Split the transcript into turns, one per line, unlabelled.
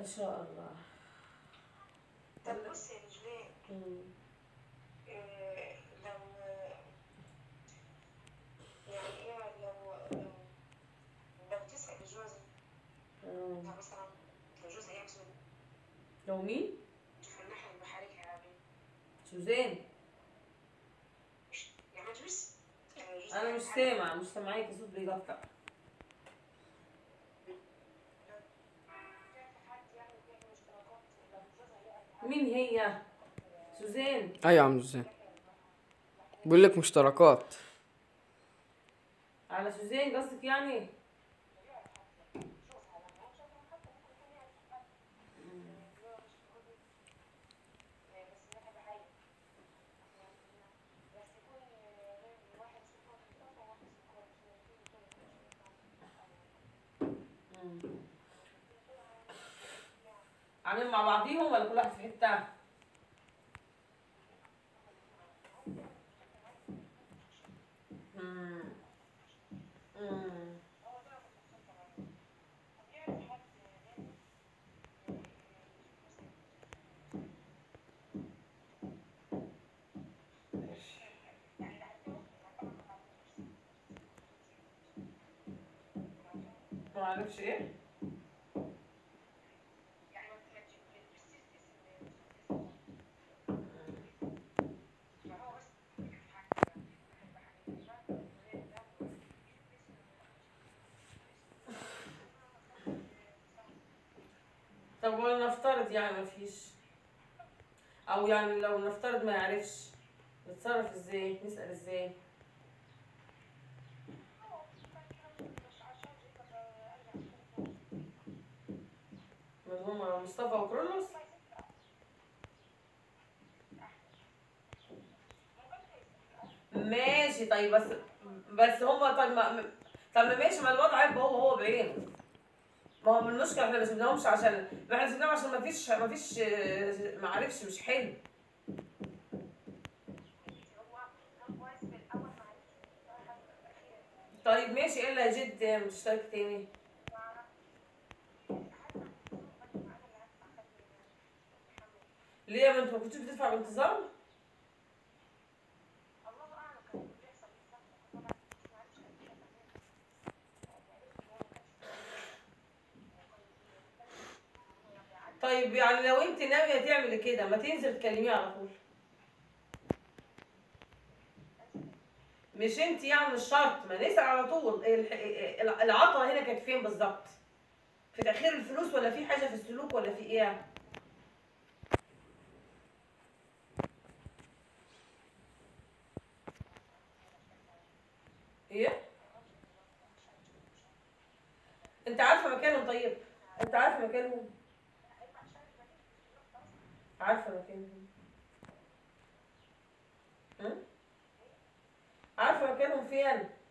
ان شاء الله
طب بصي يا نجلاء
مم.
آه، لو يعني ايه لو لو لو تسأل جوزها
مم.
مثلا لو جوزها يقصد
لو مين
في الناحية البحرية يعني
سوزان
يعني مجلس آه، جوزها
انا مش سامع مش سامعاكي صوت بيقطع مين هي سوزان
ايوه يا عم زين بقول لك مشتركات
على سوزان قصدك يعني مم. عاملين مع بعضيهم ولا كل واحد في حته مم. مم. ما اعرفش ايه طب ولنفترض يعني مفيش او يعني لو نفترض ما يعرفش نتصرف ازاي نسأل ازاي من هما مصطفى وكرولوس ماشي طيب بس بس هما طيب ما طب ما ماشي ما الوضع يبقى هو هو بعينه ما هو من المشكله احنا ما سيبناهمش عشان ما احنا سيبناهم عشان ما فيش ما فيش آه، ما عرفش مش حلو طيب ماشي ايه اللي هيجد مشترك تاني ليه ما انت ما كنتش بتدفع بانتظام طيب يعني لو انت ناويه تعملي كده ما تنزل تكلميه على طول مش انت يعني مش شرط ما نسال على طول الح- ال- العطره هنا كانت فين بالظبط في تاخير الفلوس ولا في حاجه في السلوك ولا في ايه ايه انت عارفه مكانهم طيب انت عارفه مكانهم عارفه مكانهم ها؟ عارفه مكانهم فين